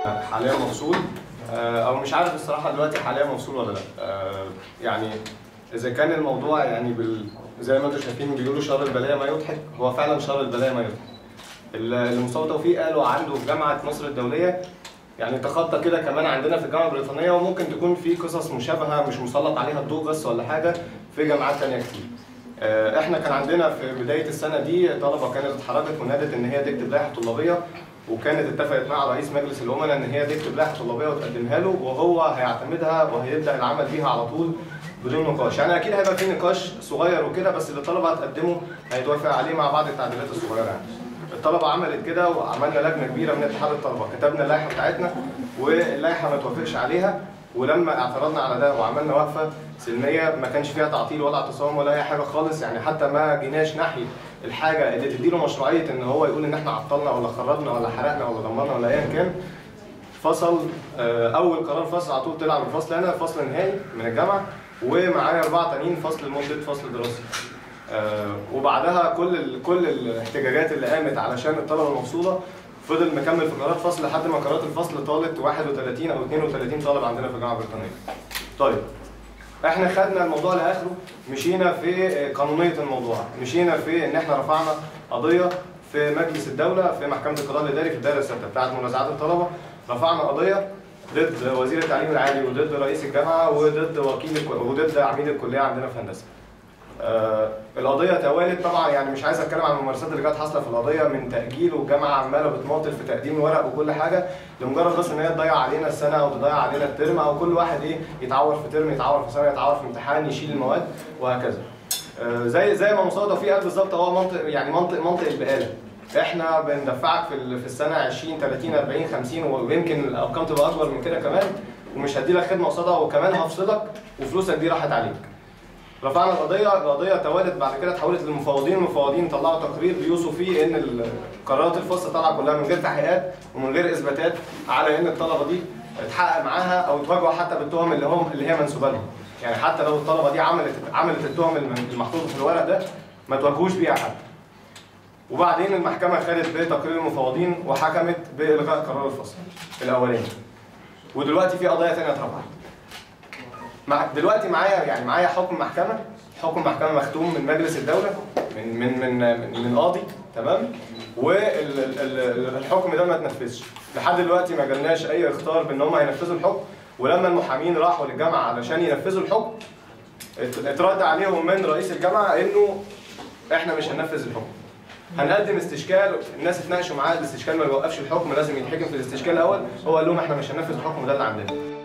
حاليا مفصول آه، او مش عارف الصراحه دلوقتي حاليا مفصول ولا لا آه، يعني اذا كان الموضوع يعني بال... زي ما انتم شايفين بيقولوا شر البلايا ما يضحك هو فعلا شر البلايا ما يضحك اللي مصطفى توفيق قاله عنده في جامعه مصر الدوليه يعني تخطى كده كمان عندنا في الجامعه البريطانيه وممكن تكون في قصص مشابهه مش مسلط عليها الضوء بس ولا حاجه في جامعات تانية كتير. آه، احنا كان عندنا في بدايه السنه دي طلبه كانت اتحركت ونادت ان هي تكتب لائحه طلابيه وكانت اتفقت مع رئيس مجلس الامناء ان هي تكتب لائحه طلابيه وتقدمها له وهو هيعتمدها وهيبدا العمل بيها على طول بدون نقاش، يعني اكيد هيبقى في نقاش صغير وكده بس اللي الطلبه هتقدمه هيتوافق عليه مع بعض التعديلات الصغيره يعني. الطلبه عملت كده وعملنا لجنه كبيره من اتحاد الطلبه كتبنا اللائحه بتاعتنا واللائحه ما توافقش عليها ولما اعترضنا على ده وعملنا وقفه سلميه ما كانش فيها تعطيل ولا اعتصام ولا اي حاجه خالص يعني حتى ما جيناش ناحيه الحاجه اللي تديله مشروعيه ان هو يقول ان احنا عطلنا ولا خربنا ولا حرقنا ولا دمرنا ولا ايا كان فصل آه، اول قرار فصل على طول طلع من الفصل انا فصل نهائي من الجامعه ومعايا اربعه تانيين فصل لمده فصل دراسي آه، وبعدها كل ال... كل الاحتجاجات اللي قامت علشان الطلبه المفصوله فضل مكمل في قرارات فصل لحد ما قرارات الفصل طالت 31 او 32 طالب عندنا في الجامعه البريطانيه. طيب احنا خدنا الموضوع لاخره مشينا في قانونيه الموضوع، مشينا في ان احنا رفعنا قضيه في مجلس الدوله في محكمه القضاء الاداري في الدائره السادسه بتاعه منازعات الطلبه رفعنا قضيه ضد وزير التعليم العالي وضد رئيس الجامعه وضد وكيل الك- وضد عميد الكليه عندنا في هندسه. آه، القضيه توالت طبعا يعني مش عايز اتكلم عن الممارسات اللي كانت حاصله في القضيه من تاجيل والجامعه عماله بتماطل في تقديم الورق وكل حاجه لمجرد بس ان هي تضيع علينا السنه او تضيع علينا الترم او كل واحد ايه يتعور في ترم يتعور في سنه يتعور في امتحان يشيل المواد وهكذا. آه، زي زي ما مصطفى توفيق قال بالظبط هو منطق يعني منطق منطق البقاله. احنا بندفعك في ال- في السنه 20 30 40 50 ويمكن الارقام تبقى اكبر من كده كمان ومش هدي لك خدمه قصادها وكمان هفصلك وفلوسك دي راحت عليك. رفعنا القضيه القضيه توالت بعد كده اتحولت للمفوضين المفوضين طلعوا تقرير بيوصوا فيه ان ال- قرارات الفصل طالعه كلها من غير تحقيقات ومن غير اثباتات على ان الطلبه دي اتحقق معاها او اتواجهوا حتى بالتهم اللي هم اللي هي منسوبه لهم يعني حتى لو الطلبه دي عملت عملت التهم الم- المحطوطه في الورق ده ما تواجهوش بيها حد وبعدين المحكمه خدت بتقرير المفوضين وحكمت بالغاء قرار الفصل الاولاني ودلوقتي في قضايا ثانيه اترفعت مع دلوقتي معايا يعني معايا حكم محكمه حكم محكمه مختوم من مجلس الدوله من من من من, من قاضي تمام والحكم ده ما اتنفذش لحد دلوقتي ما جالناش اي اختار بان هم هينفذوا الحكم ولما المحامين راحوا للجامعه علشان ينفذوا الحكم ات- اترد عليهم من رئيس الجامعه انه احنا مش هننفذ الحكم هنقدم استشكال الناس اتناقشوا معاه الاستشكال ما بيوقفش الحكم لازم يتحكم في الاستشكال الاول هو قال لهم احنا مش هننفذ الحكم ده اللي عندنا